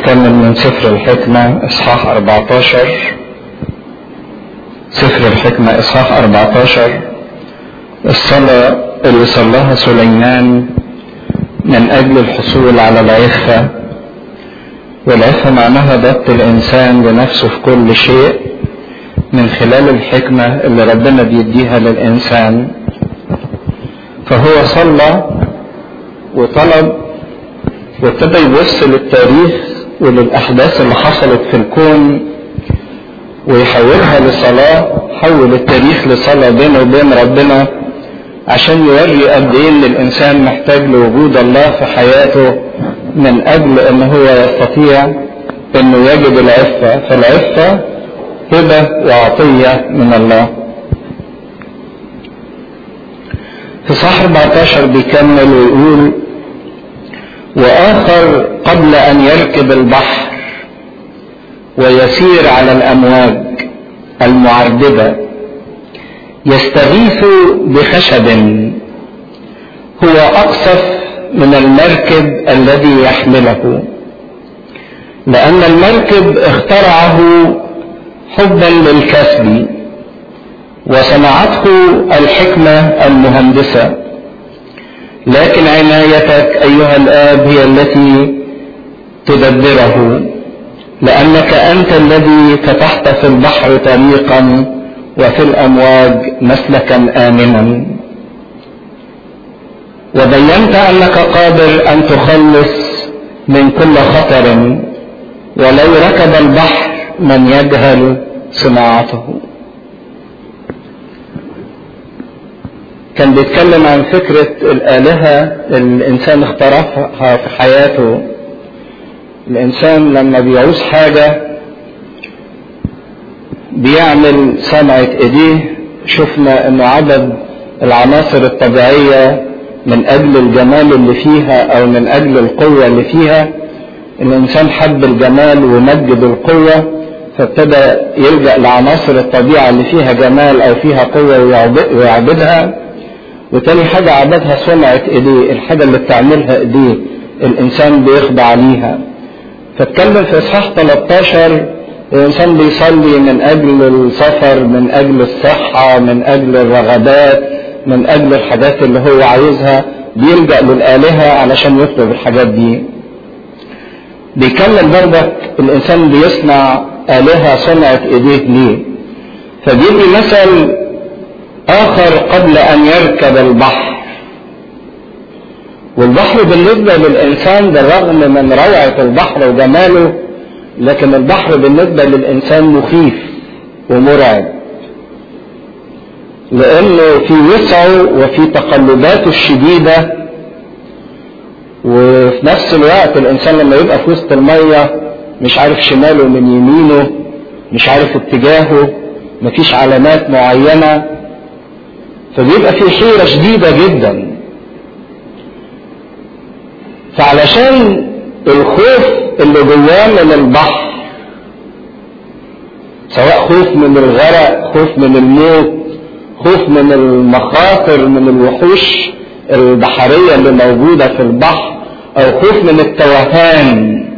هنكمل من سفر الحكمة إصحاح 14 سفر الحكمة إصحاح 14 الصلاة اللي صلاها سليمان من أجل الحصول على العفة والعفة معناها ضبط الإنسان لنفسه في كل شيء من خلال الحكمة اللي ربنا بيديها للإنسان فهو صلى وطلب وابتدى يبص للتاريخ وللأحداث اللي حصلت في الكون ويحولها لصلاة حول التاريخ لصلاة بينه وبين ربنا عشان يوري قد ايه ان الانسان محتاج لوجود الله في حياته من اجل ان هو يستطيع انه يجد العفة فالعفة هبة وعطية من الله في صح 14 بيكمل ويقول واخر قبل ان يركب البحر ويسير على الامواج المعربده يستغيث بخشب هو اقصف من المركب الذي يحمله لان المركب اخترعه حبا للكسب وصنعته الحكمه المهندسه لكن عنايتك ايها الاب هي التي تدبره لانك انت الذي فتحت في البحر طريقا وفي الامواج مسلكا امنا وبينت انك قادر ان تخلص من كل خطر ولو ركب البحر من يجهل صناعته كان بيتكلم عن فكرة الآلهة الإنسان اخترعها في حياته الإنسان لما بيعوز حاجة بيعمل صنعة إيديه شفنا إنه عدد العناصر الطبيعية من أجل الجمال اللي فيها أو من أجل القوة اللي فيها الإنسان حب الجمال ومجد القوة فابتدى يلجأ لعناصر الطبيعة اللي فيها جمال أو فيها قوة ويعبدها وتاني حاجة عبدها صنعة ايديه الحاجة اللي بتعملها ايديه الانسان بيخضع ليها فاتكلم في اصحاح 13 الانسان بيصلي من اجل السفر من اجل الصحة من اجل الرغبات من اجل الحاجات اللي هو عايزها بيلجأ للآلهة علشان يطلب الحاجات دي بيكمل برضك الانسان بيصنع آلهة صنعة ايديه ليه فبيدي مثل آخر قبل أن يركب البحر والبحر بالنسبة للإنسان بالرغم من روعة البحر وجماله لكن البحر بالنسبة للإنسان مخيف ومرعب لأنه في وسعه وفي تقلباته الشديدة وفي نفس الوقت الإنسان لما يبقى في وسط المية مش عارف شماله من يمينه مش عارف اتجاهه مفيش علامات معينة فبيبقى في حيرة شديدة جدا فعلشان الخوف اللي جواه من البحر سواء خوف من الغرق خوف من الموت خوف من المخاطر من الوحوش البحرية اللي موجودة في البحر او خوف من التوهان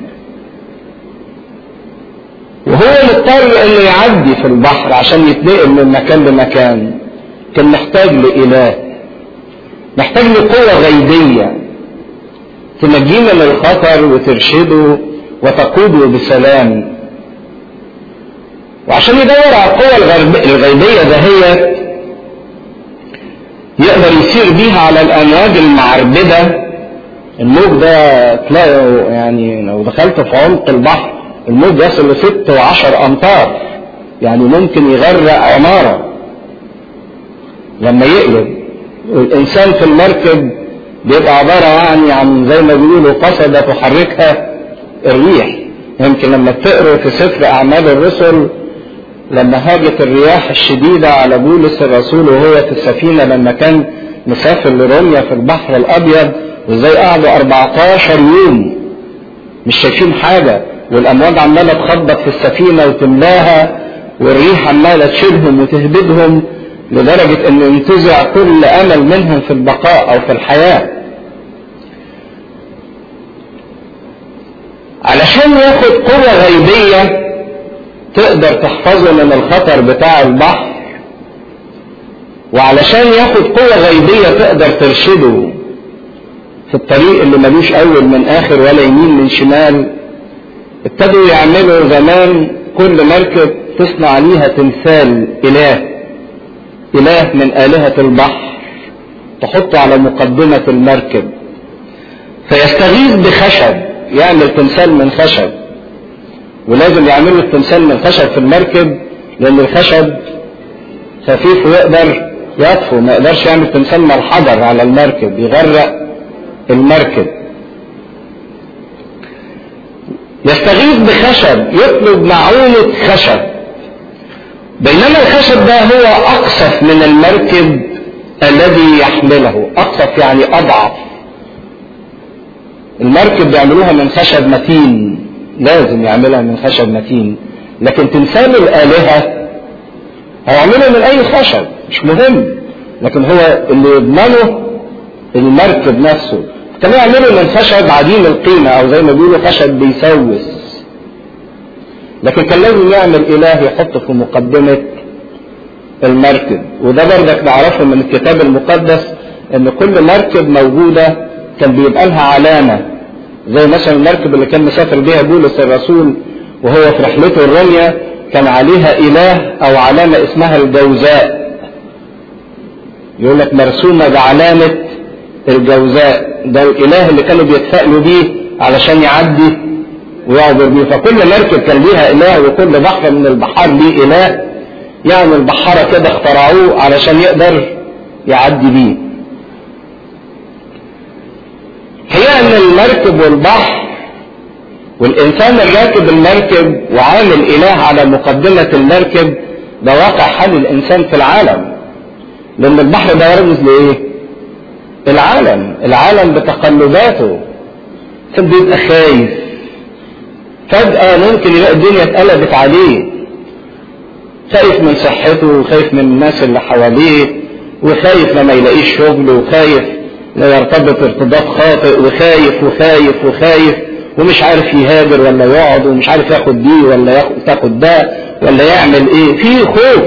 وهو مضطر انه يعدي في البحر عشان يتنقل من مكان لمكان كان محتاج لإله محتاج لقوة غيبية تنجيه من الخطر وترشده وتقوده بسلام وعشان يدور على القوة الغيبية دهيت يقدر يسير بيها على الأمواج المعربدة الموج ده تلاقي يعني لو دخلت في عمق البحر الموج يصل لست وعشر أمتار يعني ممكن يغرق عمارة لما يقلب الانسان في المركب بيبقى عبارة يعني عن زي ما بيقولوا قصدة تحركها الريح يمكن لما تقروا في سفر اعمال الرسل لما هاجت الرياح الشديدة على بولس الرسول وهو في السفينة لما كان مسافر لروميا في البحر الابيض وازاي قعدوا 14 يوم مش شايفين حاجة والامواج عمالة تخبط في السفينة وتملاها والريح عمالة تشيلهم وتهبدهم لدرجة انه ينتزع كل امل منهم في البقاء او في الحياة علشان ياخد قوة غيبية تقدر تحفظه من الخطر بتاع البحر وعلشان ياخد قوة غيبية تقدر ترشده في الطريق اللي ملوش أول من آخر ولا يمين من شمال ابتدوا يعملوا زمان كل مركب تصنع ليها تمثال إله إله من آلهة البحر تحطه على مقدمة المركب فيستغيث بخشب يعمل تمثال من خشب ولازم يعملوا التمثال من خشب في المركب لأن الخشب خفيف ويقدر يطفو ما يقدرش يعمل تمثال من الحجر على المركب يغرق المركب يستغيث بخشب يطلب معونة خشب بينما الخشب ده هو أقصف من المركب الذي يحمله أقصف يعني أضعف المركب بيعملوها من خشب متين لازم يعملها من خشب متين لكن تمثال الآلهة هيعمله من أي خشب مش مهم لكن هو اللي يضمنه المركب نفسه كانوا يعملوا من خشب عديم القيمة أو زي ما بيقولوا خشب بيسوس لكن كان لازم يعمل إله يحطه في مقدمة المركب وده برضك نعرفه من الكتاب المقدس ان كل مركب موجودة كان بيبقى لها علامة زي مثلا المركب اللي كان مسافر بيها بولس الرسول وهو في رحلته الرمية كان عليها إله أو علامة اسمها الجوزاء يقول لك مرسومة بعلامة الجوزاء ده الإله اللي كانوا بيتفائلوا بيه علشان يعدي ويعبر بيه فكل مركب كان ليها إله وكل بحر من البحار ليه إله يعني البحارة كده اخترعوه علشان يقدر يعدي بيه هي ان المركب والبحر والانسان الراكب المركب وعامل اله على مقدمة المركب ده واقع حال الانسان في العالم لان البحر ده يرمز لايه العالم العالم بتقلباته كان بيبقى خايف فجأة ممكن يلاقي الدنيا اتقلبت عليه خايف من صحته وخايف من الناس اللي حواليه وخايف لما يلاقيش شغل وخايف لا يرتبط ارتباط خاطئ وخايف وخايف وخايف ومش عارف يهاجر ولا يقعد ومش عارف ياخد دي ولا ياخد ده ولا يعمل ايه في خوف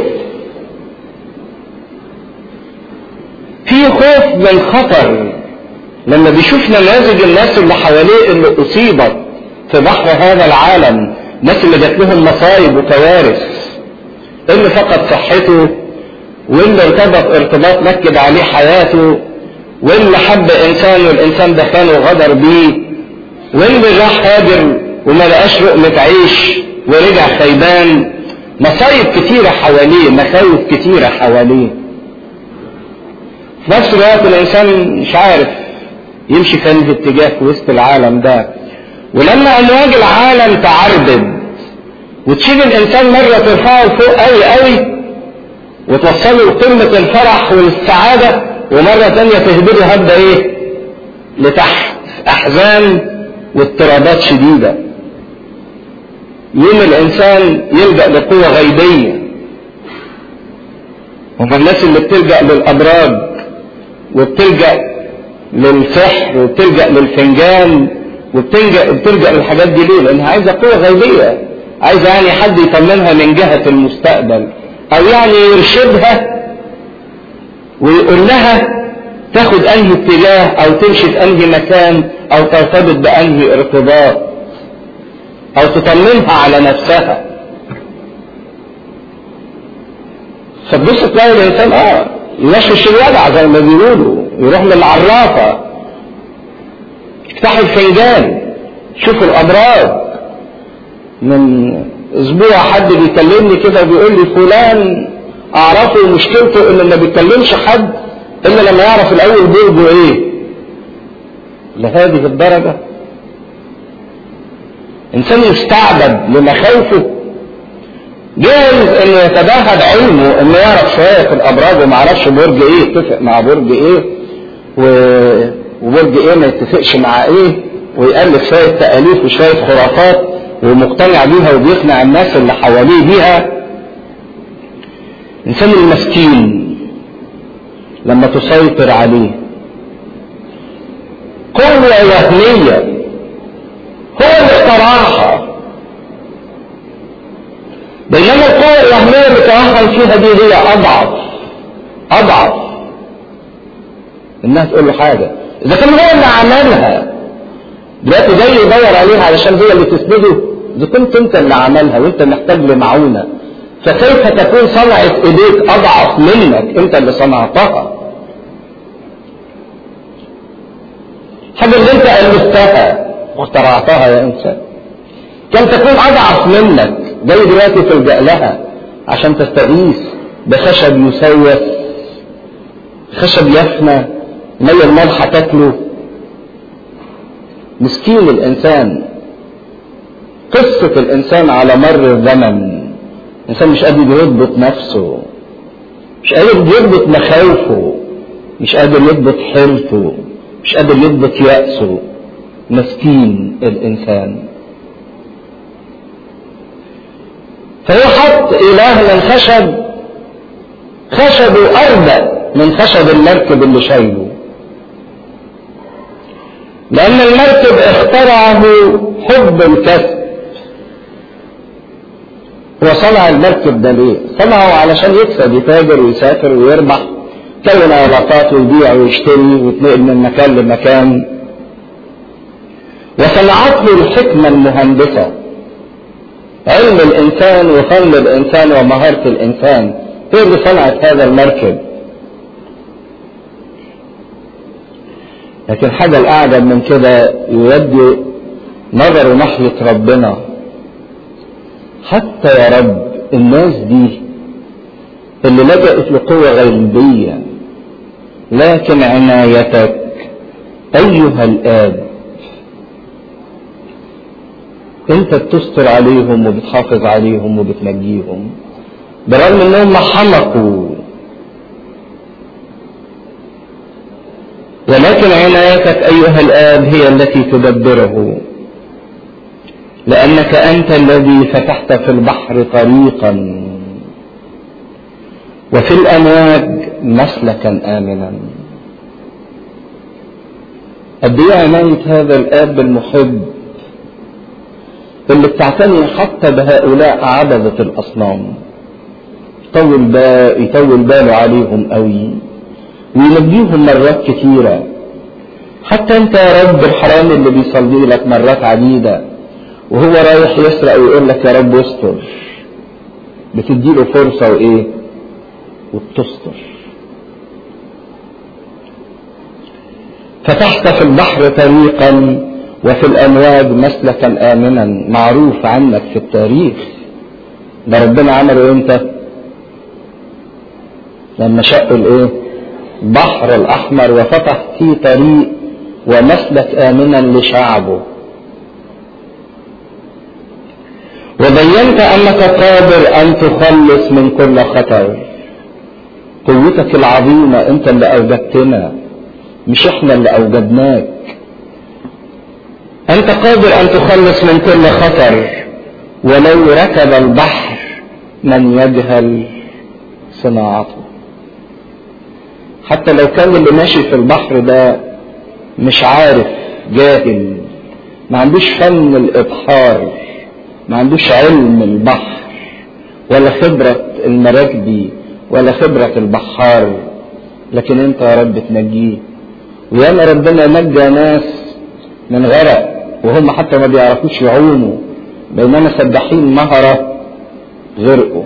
في خوف من خطر لما بيشوف نماذج الناس اللي حواليه اللي اصيبت في بحر هذا العالم الناس اللي جات لهم مصايب وكوارث اللي فقد صحته واللي ارتبط ارتباط نكد عليه حياته واللي حب انسان والانسان ده خانه وغدر بيه واللي راح هاجر وما لقاش لقمة عيش ورجع خيبان مصايب كتيرة حواليه مخاوف كتيرة حواليه في نفس الوقت الانسان مش عارف يمشي في انهي اتجاه في وسط العالم ده ولما امواج العالم تعربد وتشيل الانسان مرة ترفعه فوق قوي قوي وتوصله لقمة الفرح والسعادة ومرة تانية تهبده هبدة ايه لتحت احزان واضطرابات شديدة يوم الانسان يلجأ لقوة غيبية هم الناس اللي بتلجأ للابراج وبتلجأ للسحر وبتلجأ للفنجان وبتلجأ بتلجأ للحاجات دي ليه؟ لانها عايزة قوة غيبية عايزة يعني حد يطمنها من جهة المستقبل او يعني يرشدها ويقول لها تاخد انهي اتجاه او تمشي في انهي مكان او ترتبط بانهي ارتباط او تطمنها على نفسها فتبص تلاقي الانسان اه يوشوش الوضع زي ما بيقولوا يروح للعرافة يفتحوا الفنجان يشوفوا الابراج من اسبوع حد بيكلمني كده بيقول لي فلان اعرفه مشكلته انه ما بيتكلمش حد الا لما يعرف الاول برجه ايه لهذه الدرجة انسان يستعبد لمخاوفه جايز انه يتباهى بعلمه انه يعرف شوية في الابراج وما يعرفش برج ايه يتفق مع برج ايه و... وبرج ايه ما يتفقش مع ايه ويألف شوية تأليف وشوية خرافات ومقتنع بيها وبيقنع الناس اللي حواليه بيها الانسان المسكين لما تسيطر عليه قوة وهمية هو اللي صراحة بينما القوة الوهمية اللي توهم فيها دي هي أضعف أضعف الناس تقول له حاجة إذا كان هو اللي عملها دلوقتي جاي يدور عليها علشان هي اللي تسنده إذا كنت أنت اللي عملها وأنت محتاج لمعونة فكيف تكون صنعة إيديك أضعف منك أنت اللي صنعتها حاجة اللي أنت ألفتها واخترعتها يا إنسان كم تكون أضعف منك جاي دلوقتي تلجأ لها عشان تستغيث بخشب يسوس خشب يفنى مية الملح تاكله مسكين الإنسان قصة الإنسان على مر الزمن الإنسان مش قادر يضبط نفسه مش قادر يضبط مخاوفه مش قادر يضبط حيرته مش قادر يضبط يأسه مسكين الإنسان فهو حط إله من خشب خشبه أربى من خشب المركب اللي شايله لأن المركب اخترعه حب الكسب هو صنع المركب ده ليه؟ صنعه علشان يكسب يتاجر ويسافر ويربح كون علاقات ويبيع ويشتري ويتنقل من مكان لمكان وصنعته الحكمة المهندسة علم الإنسان وفن الإنسان ومهارة الإنسان هي اللي صنعت هذا المركب لكن حاجة الأعجب من كده يودي نظره ناحية ربنا حتى يا رب الناس دي اللي لجأت لقوة غيبية لكن عنايتك أيها الآب أنت بتستر عليهم وبتحافظ عليهم وبتنجيهم برغم أنهم حمقوا ولكن عنايتك أيها الآب هي التي تدبره لأنك أنت الذي فتحت في البحر طريقا وفي الأمواج مسلكا آمنا قد ايه عناية هذا الآب المحب اللي بتعتني حتى بهؤلاء عبدة الأصنام يطول با يطول باله عليهم قوي وينجيهم مرات كثيرة حتى انت يا رب الحرام اللي بيصلي لك مرات عديدة وهو رايح يسرق ويقول لك يا رب استر بتديله فرصة وايه وبتستر فتحت في البحر طريقا وفي الامواج مسلكا امنا معروف عنك في التاريخ ده ربنا عمله امتى لما شق الايه بحر الاحمر وفتح فيه طريق ومسلك امنا لشعبه وبينت انك قادر ان تخلص من كل خطر قوتك العظيمه انت اللي اوجدتنا مش احنا اللي اوجدناك انت قادر ان تخلص من كل خطر ولو ركب البحر من يجهل صناعته حتى لو كان اللي ماشي في البحر ده مش عارف جاهل ما عندوش فن الابحار ما عندوش علم البحر ولا خبرة المراكبي ولا خبرة البحار لكن انت يا رب تنجيه وياما ربنا نجى ناس من غرق وهم حتى ما بيعرفوش يعوموا بينما سباحين مهرة غرقوا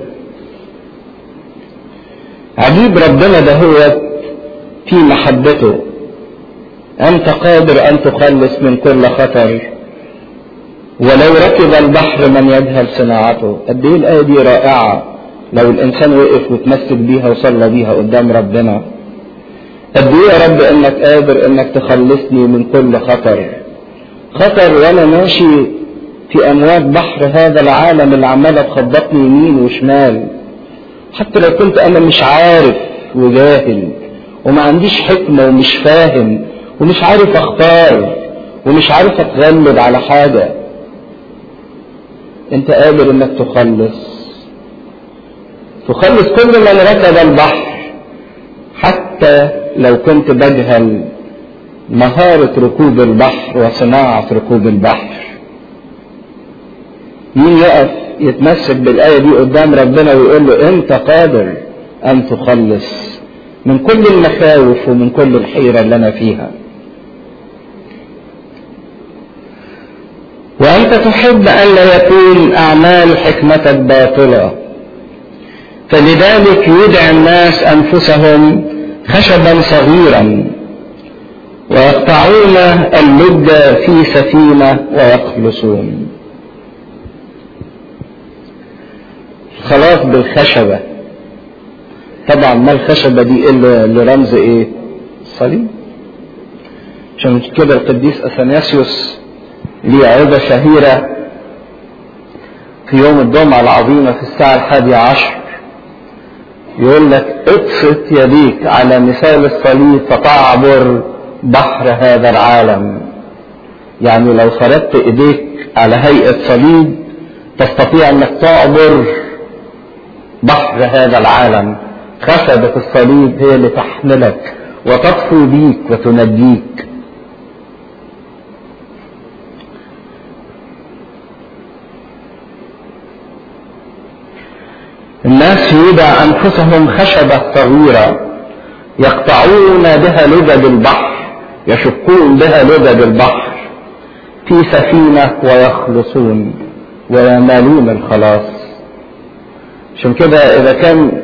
عجيب ربنا ده هو في محبته أنت قادر أن تخلص من كل خطر ولو ركب البحر من يجهل صناعته قد ايه الآية دي رائعة لو الإنسان وقف وتمسك بيها وصلى بيها قدام ربنا قد ايه يا رب انك قادر انك تخلصني من كل خطر خطر وانا ماشي في امواج بحر هذا العالم اللي عماله تخبطني يمين وشمال حتى لو كنت انا مش عارف وجاهل وما عنديش حكمه ومش فاهم ومش عارف اختار ومش عارف اتغلب على حاجه انت قادر انك تخلص تخلص كل من ركب البحر حتى لو كنت بجهل مهارة ركوب البحر وصناعة ركوب البحر مين يقف يتمسك بالآية دي قدام ربنا ويقول له أنت قادر أن تخلص من كل المخاوف ومن كل الحيرة اللي أنا فيها وأنت تحب أن لا يكون أعمال حكمتك باطلة فلذلك يدعي الناس أنفسهم خشبا صغيرا ويقطعون اللد في سفينة ويخلصون خلاص بالخشبة طبعا ما الخشبة دي إلا لرمز إيه الصليب عشان كده القديس أثناسيوس ليه عظة شهيرة في يوم الجمعة العظيمة في الساعة الحادية عشر يقول لك ابسط يديك على مثال الصليب فتعبر بحر هذا العالم يعني لو صردت ايديك على هيئة صليب تستطيع انك تعبر بحر هذا العالم خشبة الصليب هي اللي تحملك وتطفو بيك وتنجيك الناس يودع أنفسهم خشبة صغيرة يقطعون بها لجج البحر يشقون بها لجج البحر في سفينة ويخلصون وينالون الخلاص عشان كده إذا كان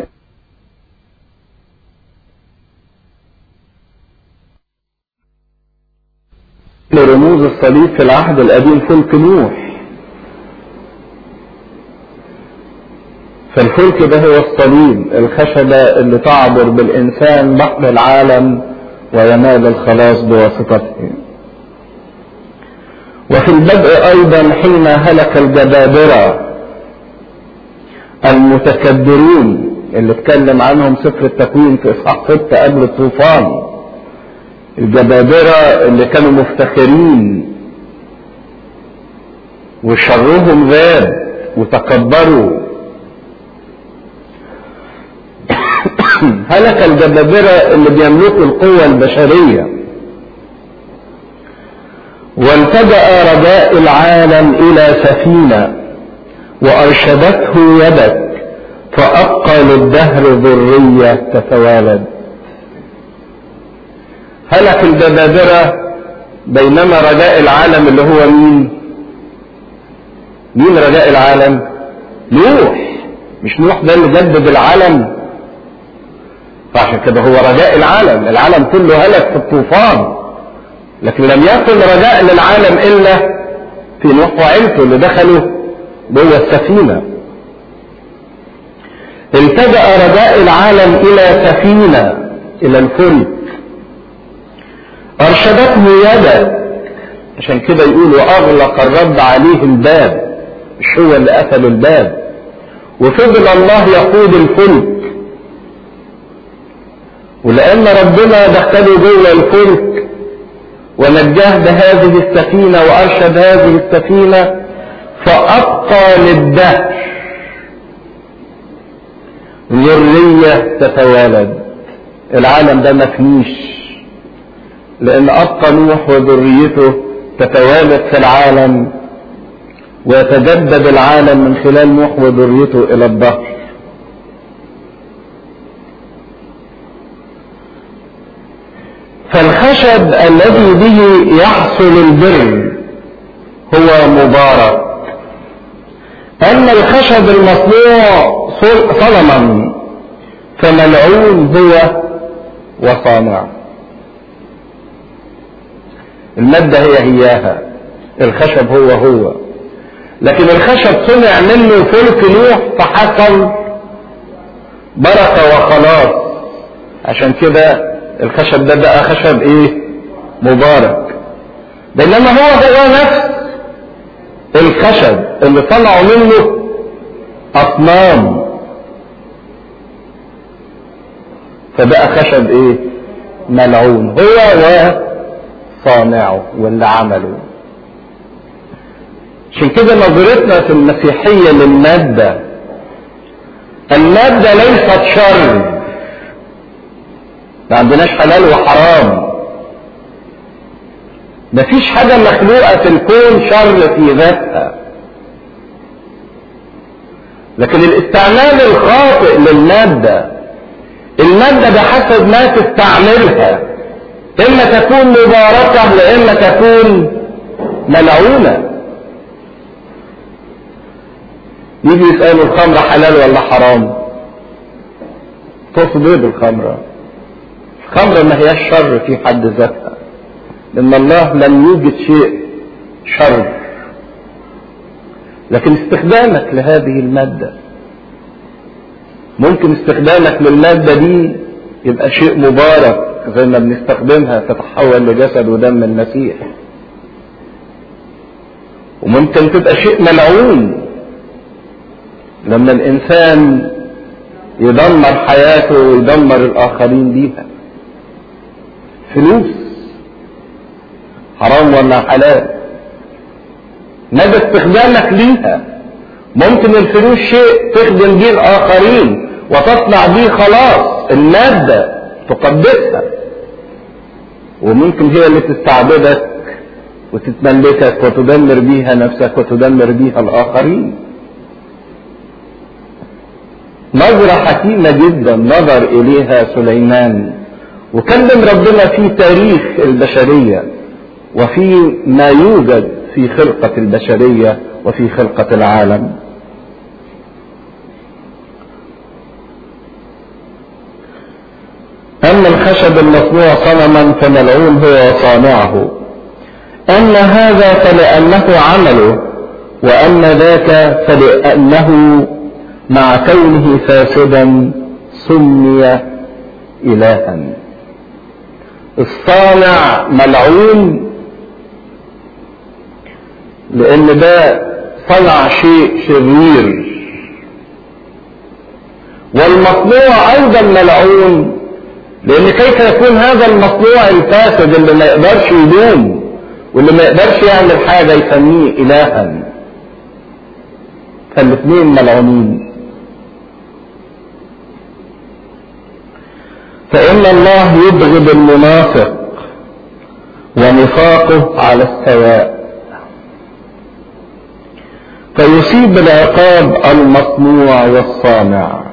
لرموز الصليب في العهد القديم فلك نوح فالفلك ده هو الصليب الخشبة اللي تعبر بالإنسان بحر العالم وينال الخلاص بواسطته وفي البدء أيضا حين هلك الجبابرة المتكبرون اللي اتكلم عنهم سفر التكوين في إصحاح ستة قبل الطوفان الجبابرة اللي كانوا مفتخرين وشرهم غاب وتكبروا هلك الجبابرة اللي بيملكوا القوة البشرية والتجأ رجاء العالم إلى سفينة وأرشدته يدك فأبقى للدهر ذرية تتوالد هلك الجبابرة بينما رجاء العالم اللي هو مين مين رجاء العالم نوح مش نوح ده اللي جدد العالم فعشان كده هو رجاء العالم العالم كله هلك في الطوفان لكن لم يكن رجاء للعالم الا في نوح وعيلته اللي دخلوا جوه السفينه التجأ رجاء العالم الى سفينه الى الفلك ارشدته يدك عشان كده يقول واغلق الرب عليه الباب مش هو اللي قفل الباب وفضل الله يقود الفلك ولأن ربنا دخله جوه الفلك ونجاه بهذه السفينة وأرشد هذه السفينة فأبقى للدهر ذرية تتوالد العالم ده مفنيش لأن أبقى نوح وذريته تتوالد في العالم ويتجدد العالم من خلال نوح وذريته إلى الدهر فالخشب الذي به يحصل البر هو مبارك أما الخشب المصنوع صنما فملعون هو وصانع المادة هي هياها الخشب هو هو لكن الخشب صنع منه فلك نوح فحصل بركة وخلاص عشان كده الخشب ده بقى خشب ايه مبارك بينما هو هو نفس الخشب اللي طلعوا منه اصنام فبقى خشب ايه ملعون هو وصانعه واللي عمله عشان كده نظرتنا في المسيحية للمادة المادة ليست شر ما عندناش حلال وحرام مفيش حاجة مخلوقة في الكون شر في ذاتها لكن الاستعمال الخاطئ للمادة المادة بحسب ما تستعملها إما تكون مباركة وإما تكون ملعونة يجي يسألوا الخمرة حلال ولا حرام تقصد ايه بالخمرة الخمرة ما هي شر في حد ذاتها لأن الله لم يوجد شيء شر لكن استخدامك لهذه المادة ممكن استخدامك للمادة دي يبقى شيء مبارك زي ما بنستخدمها تتحول لجسد ودم المسيح وممكن تبقى شيء ملعون لما الإنسان يدمر حياته ويدمر الآخرين بيها فلوس حرام ولا حلال مدى استخدامك ليها ممكن الفلوس شيء تخدم بيه الآخرين وتصنع بيه خلاص المادة تقدسها وممكن هي اللي تستعبدك وتتملكك وتدمر بيها نفسك وتدمر بيها الآخرين نظرة حكيمة جدا نظر إليها سليمان وكلم ربنا في تاريخ البشرية وفي ما يوجد في خلقة البشرية وفي خلقة العالم أما الخشب المصنوع صنما فملعون هو وصانعه أما هذا فلأنه عمله وأما ذاك فلأنه مع كونه فاسدا سمي إلها الصانع ملعون لأن ده صنع شيء شرير والمصنوع أيضا ملعون لأن كيف يكون هذا المصنوع الفاسد اللي ما يقدرش يدوم واللي ما يقدرش يعمل حاجة يسميه إلها فالاثنين ملعونين فإن الله يبغض المنافق ونفاقه على السواء فيصيب العقاب المصنوع والصانع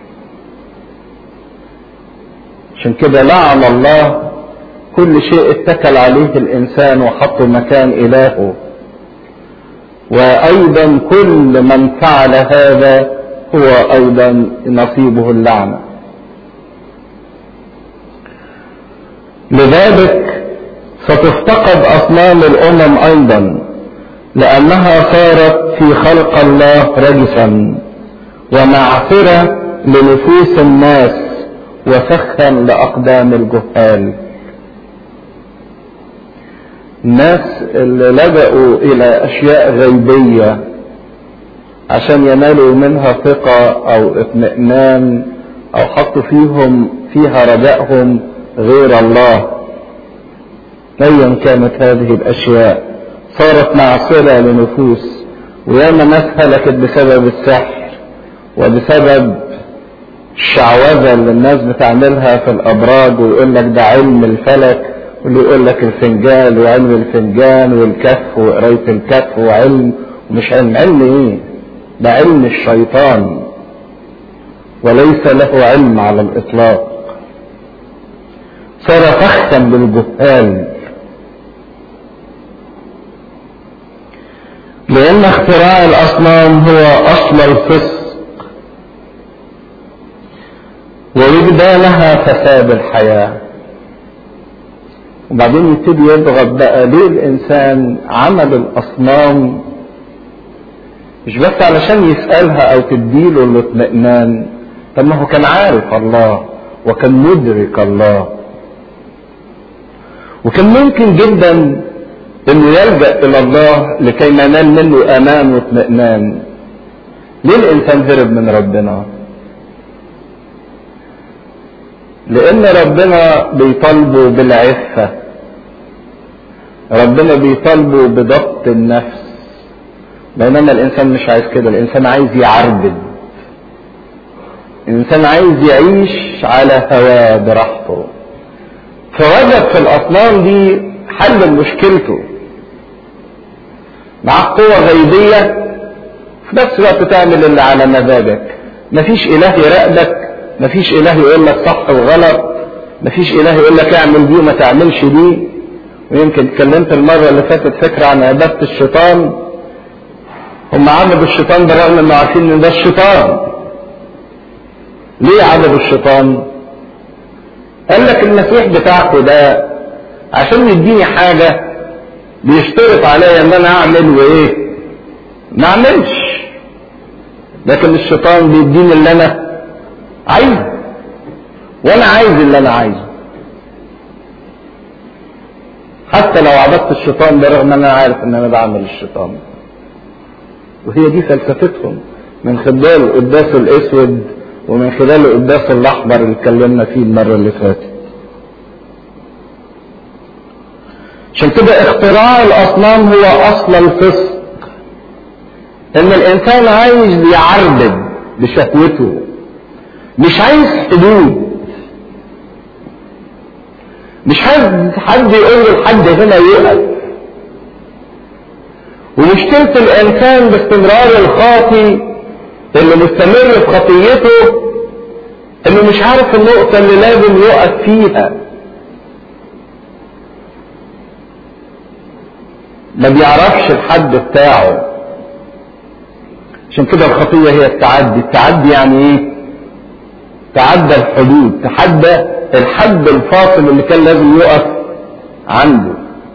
عشان كده لعن الله كل شيء اتكل عليه الانسان وحطه مكان الهه وايضا كل من فعل هذا هو ايضا نصيبه اللعنه لذلك ستفتقد اصنام الامم ايضا لانها صارت في خلق الله رجسا ومعثره لنفوس الناس وفخا لاقدام الجهال الناس اللي لجأوا الى اشياء غيبيه عشان ينالوا منها ثقه او اطمئنان او حطوا فيهم فيها رجائهم غير الله ايا كانت هذه الاشياء صارت معصره لنفوس وياما ناس هلكت بسبب السحر وبسبب الشعوذه اللي الناس بتعملها في الابراج ويقول لك ده علم الفلك واللي يقول لك الفنجان وعلم الفنجان والكف وقرايه الكف وعلم ومش علم علم ايه ده علم الشيطان وليس له علم على الاطلاق صار فخا بالجهال لأن اختراع الأصنام هو أصل الفسق ووجدانها فساد الحياة وبعدين يبتدي يضغط بقى ليه الإنسان عمل الأصنام مش بس علشان يسألها أو تديله الاطمئنان طب ما هو كان عارف الله وكان مدرك الله وكان ممكن جدا انه يلجا الى الله لكي ينال منه امان واطمئنان ليه الانسان هرب من ربنا لان ربنا بيطالبه بالعفه ربنا بيطالبه بضبط النفس بينما الانسان مش عايز كده الانسان عايز يعربد الانسان عايز يعيش على هواه براحته فوجد في الاصنام دي حل لمشكلته معاه قوة غيبية في نفس الوقت تعمل اللي على مزاجك مفيش اله يراقبك مفيش اله يقول لك صح وغلط مفيش اله يقول لك اعمل دي وما تعملش دي ويمكن اتكلمت المرة اللي فاتت فكرة عن عبادة الشيطان هم عبدوا الشيطان برغم انه عارفين ان ده الشيطان ليه عبدوا الشيطان قال لك المسيح بتاعكم ده عشان يديني حاجة بيشترط عليا ان انا اعمل وايه ما اعملش لكن الشيطان بيديني اللي انا عايزه وانا عايز اللي انا عايزه حتى لو عبدت الشيطان برغم ان انا عارف ان انا بعمل الشيطان وهي دي فلسفتهم من خلال القداس الاسود ومن خلال القداس الاحمر اللي اتكلمنا فيه المره اللي فاتت عشان كده اختراع الاصنام هو اصل الفسق ان الانسان عايز يعربد بشهوته مش عايز حدود مش عايز حد يقول له لحد هنا يقف ومشكلة الإنسان باستمرار الخاطي اللي مستمر في خطيته إنه مش عارف النقطة اللي لازم يقف فيها ما بيعرفش الحد بتاعه عشان كده الخطية هي التعدي التعدي يعني ايه تعدى الحدود تحدى الحد الفاصل اللي كان لازم يقف عنده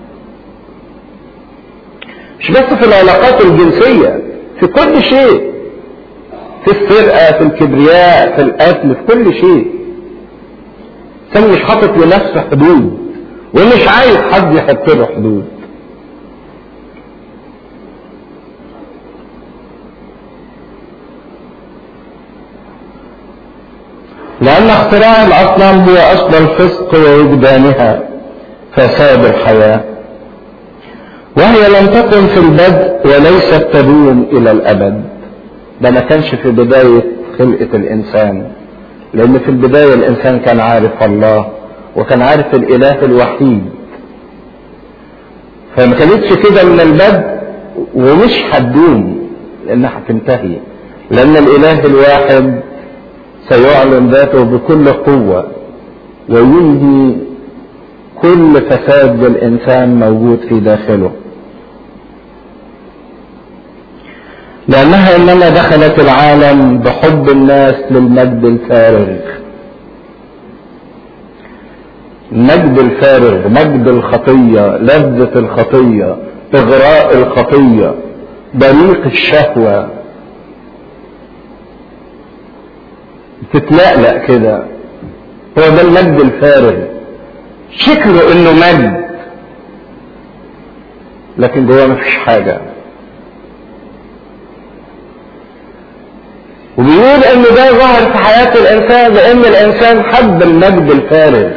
مش بس في العلاقات الجنسية في كل شيء في السرقة في الكبرياء في القتل في كل شيء الإنسان مش حاطط لنفسه حدود ومش عايز حد يحط له حدود لأن اختراع الأصنام هو أصل الفسق ووجدانها فساد الحياة وهي لم تكن في البدء وليست تدوم إلى الأبد ده ما كانش في بداية خلقة الإنسان لأن في البداية الإنسان كان عارف الله وكان عارف الإله الوحيد فما كانتش كده من البدء ومش هتدوم لأنها هتنتهي لأن الإله الواحد سيعلن ذاته بكل قوة وينهي كل فساد للإنسان موجود في داخله لأنها إنما دخلت العالم بحب الناس للمجد الفارغ المجد الفارغ مجد الخطية لذة الخطية إغراء الخطية بريق الشهوة تتلألأ كده هو ده المجد الفارغ شكله انه مجد لكن جواه مفيش حاجة وبيقول ان ده ظهر في حياة الانسان لان الانسان حب المجد الفارغ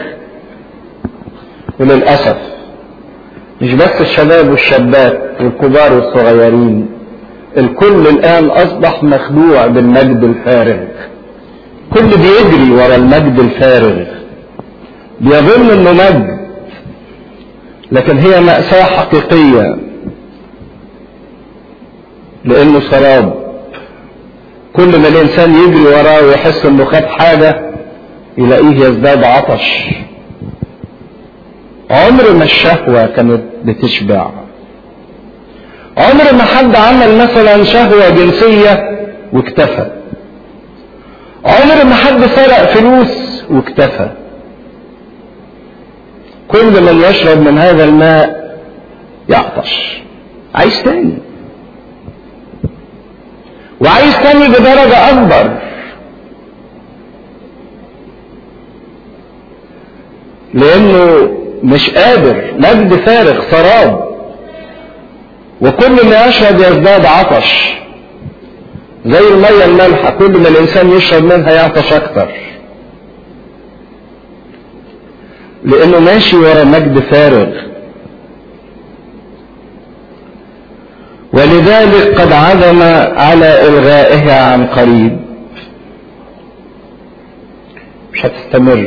وللأسف مش بس الشباب والشابات والكبار والصغيرين الكل الآن أصبح مخدوع بالمجد الفارغ كل بيجري ورا المجد الفارغ بيظن انه مجد لكن هي مأساة حقيقية لانه سراب كل ما الانسان يجري وراه ويحس انه خد حاجة يلاقيه يزداد عطش عمر ما الشهوة كانت بتشبع عمر ما حد عمل مثلا شهوة جنسية واكتفى عمر ما حد سرق فلوس واكتفى كل من يشرب من هذا الماء يعطش عايز تاني وعايز تاني بدرجة أكبر لأنه مش قادر مجد فارغ سراب وكل ما يشرب يزداد عطش زي المية المالحة كل ما الإنسان يشرب منها يعطش أكتر لأنه ماشي ورا مجد فارغ ولذلك قد عزم على إلغائها عن قريب مش هتستمر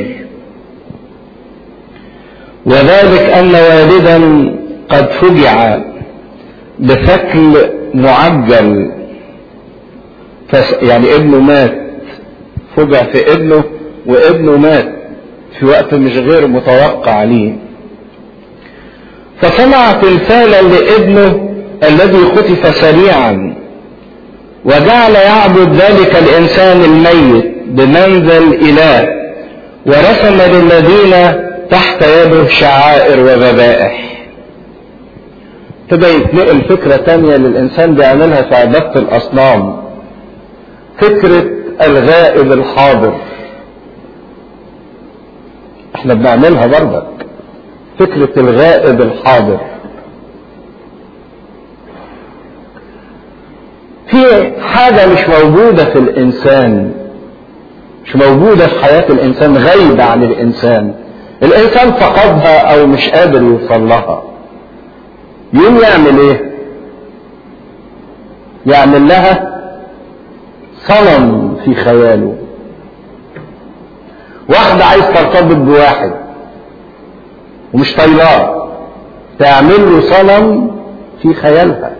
وذلك أن والدا قد فجع بثكل معجل فس يعني ابنه مات فجع في ابنه وابنه مات في وقت مش غير متوقع ليه فصنع تمثالا لابنه الذي خطف سريعا وجعل يعبد ذلك الانسان الميت بمنزل اله ورسم للذين تحت يده شعائر وذبائح كده يتنقل فكرة تانية للإنسان بيعملها في عبادة الأصنام فكرة الغائب الحاضر احنا بنعملها برضك فكرة الغائب الحاضر في حاجة مش موجودة في الإنسان مش موجودة في حياة الإنسان غايبة عن الإنسان الإنسان فقدها أو مش قادر يوصل لها يوم يعمل إيه؟ يعمل لها صنم في خياله واحدة عايز ترتبط بواحد ومش طايلاه تعمل له صنم في خيالها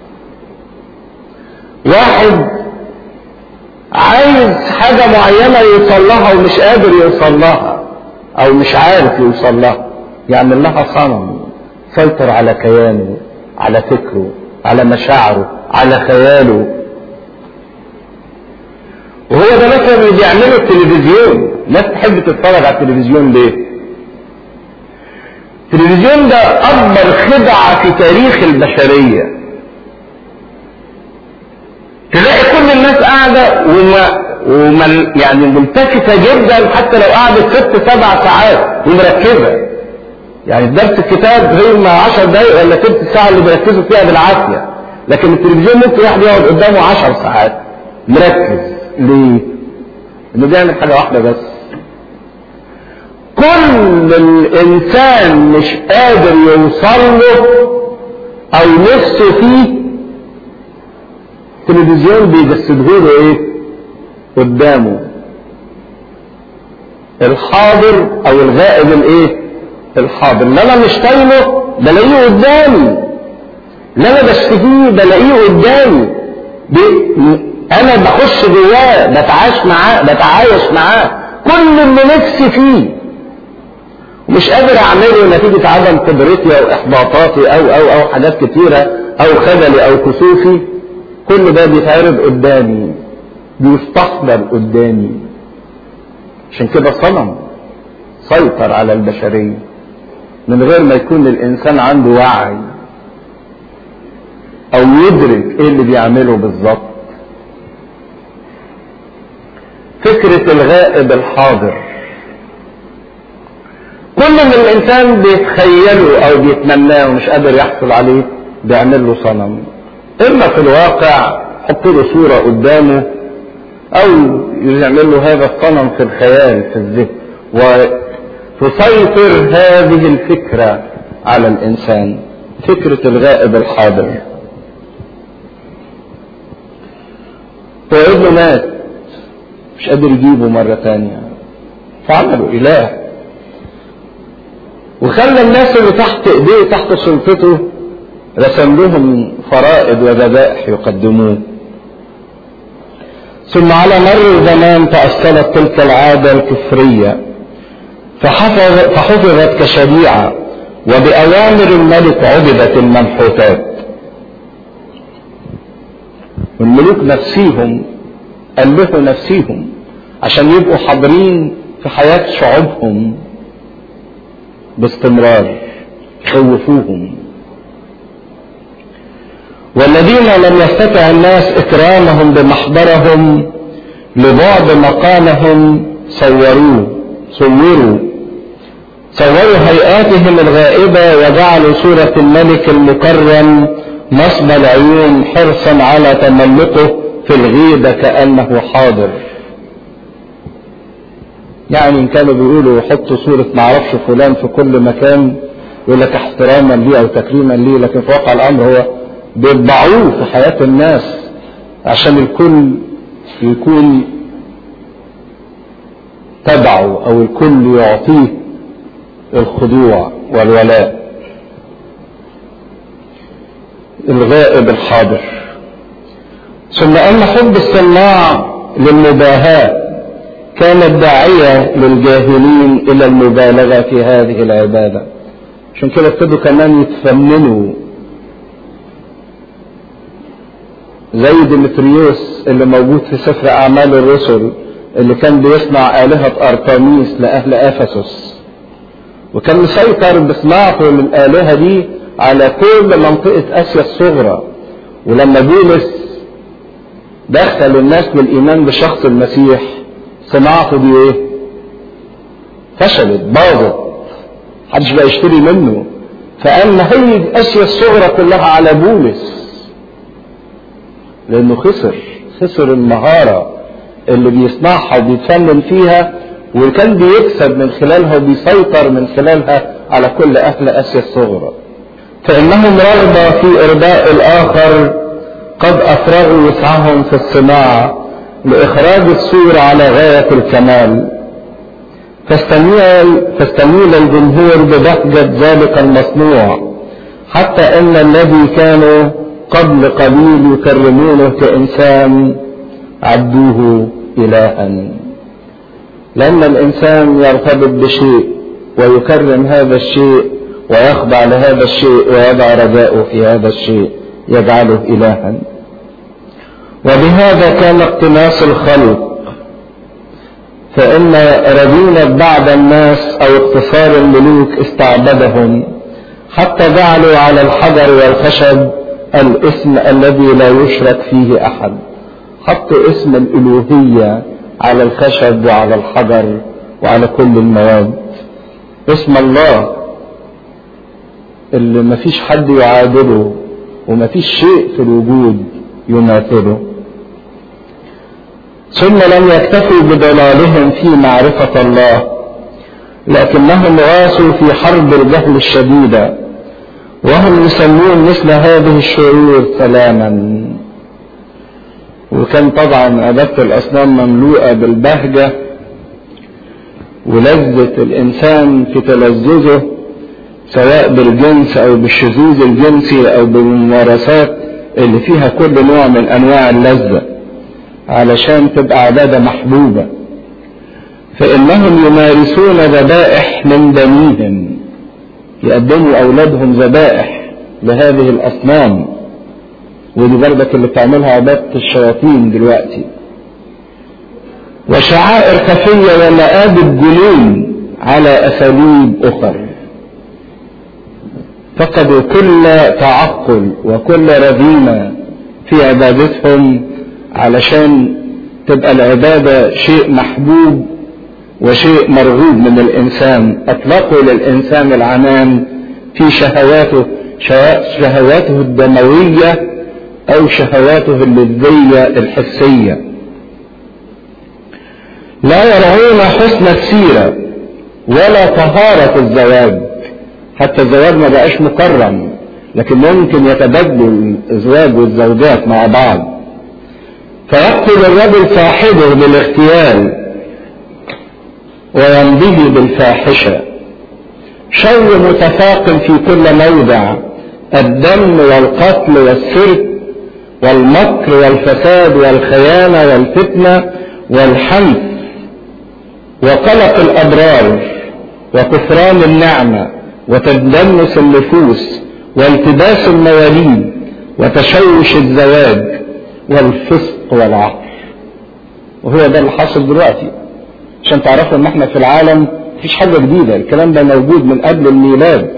واحد عايز حاجة معينة يوصل لها ومش قادر يوصل لها او مش عارف يوصل لها يعمل لها صنم سيطر على كيانه على فكره على مشاعره على خياله وهو ده مثلا اللي بيعمله التلفزيون الناس تحب تتفرج على التلفزيون ليه التلفزيون ده اكبر خدعة في تاريخ البشرية تلاقي كل الناس قاعدة وما ومن يعني ملتفتة جدا حتى لو قعدت ست سبع ساعات ومركزة يعني درس الكتاب هي ما 10 دقايق ولا ست ساعة اللي بيركزوا فيها بالعافية لكن التلفزيون ممكن واحد يقعد قدامه 10 ساعات مركز ليه؟ انه بيعمل حاجة واحدة بس كل الانسان مش قادر يوصل له او نفسه فيه التلفزيون بيجسده له ايه قدامه الحاضر او الغائب الايه الحاضر اللي انا مش طايله بلاقيه قدامي اللي انا بشتهيه بلاقيه قدامي انا بخش جواه بتعايش معاه بتعايش معاه كل اللي نفسي فيه ومش قادر اعمله نتيجة عدم قدرتي او احباطاتي او او او حاجات كتيرة او خجلي او كسوفي كل ده بيتعرض قدامي بيستحضر قدامي عشان كده صنم سيطر على البشرية من غير ما يكون الانسان عنده وعي او يدرك ايه اللي بيعمله بالظبط فكرة الغائب الحاضر كل من الانسان بيتخيله او بيتمناه ومش قادر يحصل عليه بيعمل له صنم اما في الواقع حط له صورة قدامه او يعمل له هذا الصنم في الخيال في الذهن وتسيطر هذه الفكرة على الانسان فكرة الغائب الحاضر هو ابنه مات مش قادر يجيبه مرة تانية فعملوا إله وخلى الناس اللي تحت ايديه تحت سلطته رسم لهم فرائض وذبائح يقدموه ثم على مر الزمان تأصلت تلك العادة الكفرية فحفظ فحفظت كشريعة وبأوامر الملك عبدت المنحوتات والملوك نفسيهم ألفوا نفسيهم عشان يبقوا حاضرين في حياة شعوبهم باستمرار خوفوهم والذين لم يستطع الناس اكرامهم بمحضرهم لبعد مقامهم صوروه صوروا صوروا هيئاتهم الغائبة وجعلوا صورة الملك المكرم نصب العيون حرصا على تملقه في الغيبة كأنه حاضر يعني إن كانوا بيقولوا يحطوا صورة معرفش فلان في كل مكان يقول لك احتراما ليه أو تكريما ليه لكن في واقع الأمر هو بيطبعوه في حياة الناس عشان الكل يكون تبعه أو الكل يعطيه الخضوع والولاء الغائب الحاضر ثم أن حب الصناع للمباهاة كانت داعية للجاهلين إلى المبالغة في هذه العبادة عشان كده ابتدوا كمان يتفننوا زي ديمتريوس اللي موجود في سفر أعمال الرسل اللي كان بيصنع آلهة أرطميس لأهل أفسس وكان مسيطر بصناعته للآلهة دي على كل منطقة آسيا الصغرى ولما بولس دخل الناس للإيمان بشخص المسيح صناعته دي إيه؟ فشلت باظت محدش بقى يشتري منه فقال نهيج آسيا الصغرى كلها على بولس لأنه خسر خسر المهارة اللي بيصنعها وبيتفنن فيها وكان بيكسب من خلالها وبيسيطر من خلالها على كل أهل آسيا الصغرى فإنهم رغبة في إرضاء الآخر قد أفرغوا وسعهم في الصناعة لإخراج الصورة على غاية الكمال فاستميل, فاستميل الجمهور ببهجة ذلك المصنوع حتى أن الذي كانوا قبل قليل يكرمونه كإنسان عدوه إلها لأن الإنسان يرتبط بشيء ويكرم هذا الشيء ويخضع لهذا الشيء ويضع رجاءه في هذا الشيء يجعله إلها وبهذا كان اقتناص الخلق فإن رذيلة بعض الناس أو اقتصار الملوك استعبدهم حتى جعلوا على الحجر والخشب الاسم الذي لا يشرك فيه أحد حط اسم الألوهية على الخشب وعلى الحجر وعلى كل المواد اسم الله اللي مفيش حد يعادله ومفيش شيء في الوجود يماثله ثم لم يكتفوا بضلالهم في معرفة الله لكنهم غاسوا في حرب الجهل الشديدة وهم يسمون مثل هذه الشرور سلاما وكان طبعا عبادة الأصنام مملوءة بالبهجة ولذة الإنسان في تلذذه سواء بالجنس أو بالشذوذ الجنسي أو بالممارسات اللي فيها كل نوع من أنواع اللذة علشان تبقى عبادة محبوبة فإنهم يمارسون ذبائح من دميهم يقدموا أولادهم ذبائح لهذه الأصنام ودي بردك اللي بتعملها عبادة الشياطين دلوقتي وشعائر خفية ومآبد جنون على أساليب أخرى فقدوا كل تعقل وكل رذينة في عبادتهم علشان تبقى العبادة شيء محبوب وشيء مرغوب من الإنسان أطلقوا للإنسان العنان في شهواته شهواته الدموية أو شهواته اللذية الحسية لا يرعون حسن السيرة ولا طهارة الزواج حتى الزواج ما بقاش مكرم لكن ممكن يتبادلوا الازواج والزوجات مع بعض فيقتل الرجل صاحبه بالاغتيال ويمضيه بالفاحشة شر متفاقم في كل موضع الدم والقتل والسرق والمكر والفساد والخيانة والفتنة والحنف وقلق الأبرار وكفران النعمة وتدنس النفوس والتباس المواليد وتشوش الزواج والفسق والعقل وهو ده اللي حاصل دلوقتي عشان تعرفوا ان احنا في العالم مفيش حاجة جديدة الكلام ده موجود من قبل الميلاد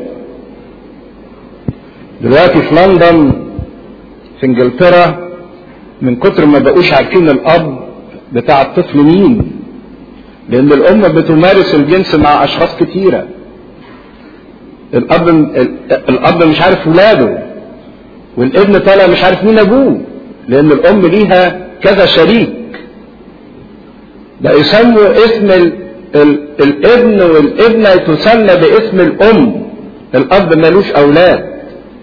دلوقتي في لندن في انجلترا من كتر ما بقوش عارفين الاب بتاع الطفل مين لان الام بتمارس الجنس مع اشخاص كتيره الاب الاب مش عارف ولاده والابن طالع مش عارف مين ابوه لان الام ليها كذا شريك ده يسموا اسم ال... ال... الابن والابنة تسمى باسم الام الاب ملوش اولاد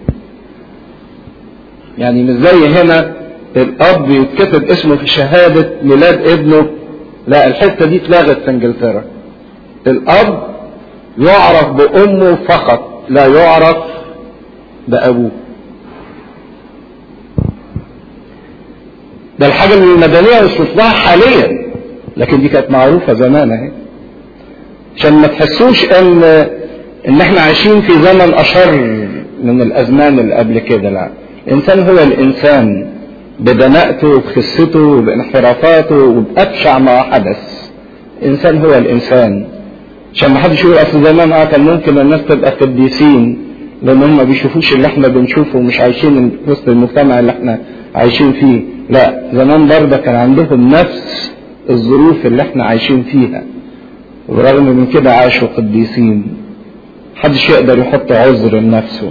يعني مش زي هنا الاب يتكتب اسمه في شهادة ميلاد ابنه لا الحتة دي اتلغت في انجلترا الاب يعرف بامه فقط لا يعرف بابوه ده الحاجة المدنية وصلت لها حاليا لكن دي كانت معروفة زمان اهي عشان ما تحسوش ان ان احنا عايشين في زمن اشر من الازمان اللي قبل كده لا الانسان هو الانسان بدناءته وبخسته وبانحرافاته وبأبشع ما حدث الانسان هو الانسان عشان ما حدش يقول اصل زمان اه كان ممكن الناس تبقى قديسين لان هم ما بيشوفوش اللي احنا بنشوفه ومش عايشين في وسط المجتمع اللي احنا عايشين فيه لا زمان برضه كان عندهم نفس الظروف اللي احنا عايشين فيها وبرغم من كده عاشوا قديسين محدش يقدر يحط عذر لنفسه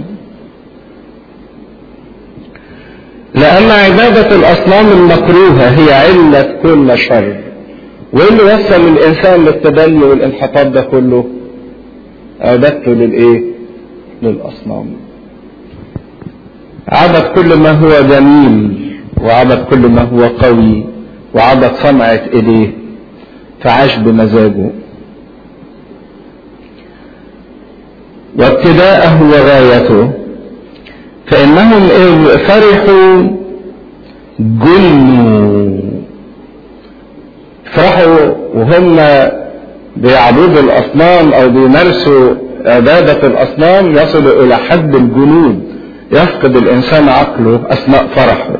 لأن عبادة الأصنام المكروهة هي علة كل شر وإيه اللي وصل الإنسان للتدني والانحطاط ده كله؟ عبادته للإيه؟ للأصنام. عبد كل ما هو جميل وعبد كل ما هو قوي وعبد صنعة إيديه فعاش بمزاجه. وابتداءه وغايته فإنهم إذ فرحوا جنوا فرحوا وهم بيعبدوا الأصنام أو بيمارسوا عبادة الأصنام يصلوا إلى حد الجنود يفقد الإنسان عقله أثناء فرحه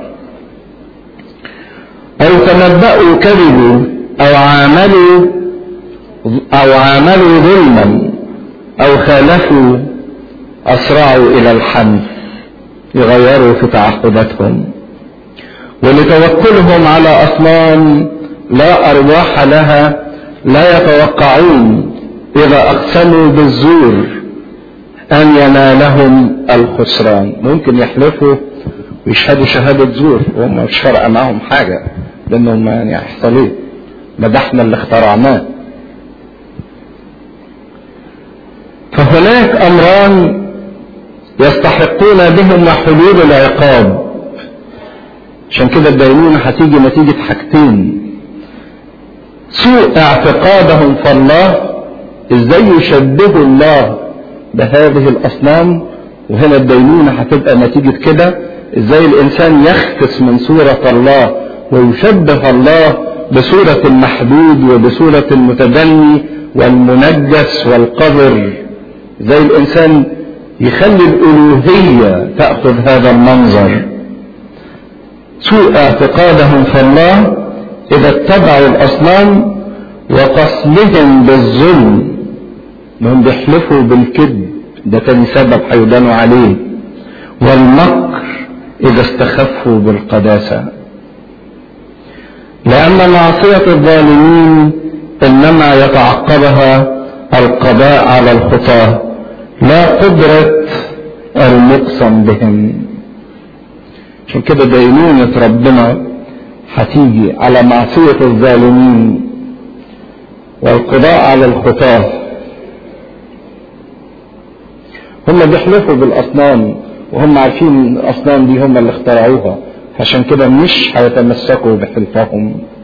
أو تنبأوا كذبوا أو عاملوا أو عاملوا ظلما أو خالفوا أسرعوا إلى الحنف يغيروا في تعهداتهم ولتوكلهم على أصنام لا أرواح لها لا يتوقعون إذا أقسموا بالزور أن ينالهم الخسران ممكن يحلفوا ويشهدوا شهادة زور وهم مش فارقة معاهم حاجة لأنهم يعني هيحصل إيه؟ ما ده احنا اللي اخترعناه فهناك أمران يستحقون بهما حلول العقاب عشان كده الدينونة هتيجي نتيجة حاجتين سوء اعتقادهم في الله ازاي يشبهوا الله بهذه الاصنام وهنا الدينونة هتبقى نتيجة كده ازاي الانسان يخفس من صورة الله ويشبه الله بصورة المحدود وبصورة المتدني والمنجس والقذر زي الانسان يخلي الالوهية تأخذ هذا المنظر سوء اعتقادهم في الله اذا اتبعوا الاصنام وقصدهم بالظلم انهم بيحلفوا بالكذب ده تاني سبب هيدانوا عليه والمكر اذا استخفوا بالقداسة لان معصية الظالمين انما يتعقبها القضاء على الخطاة لا قدرة المقسم بهم عشان كده دينونة ربنا هتيجي على معصية الظالمين والقضاء على الخطاة هم بيحلفوا بالأصنام وهم عارفين الأصنام دي هم اللي اخترعوها عشان كده مش هيتمسكوا بحلفهم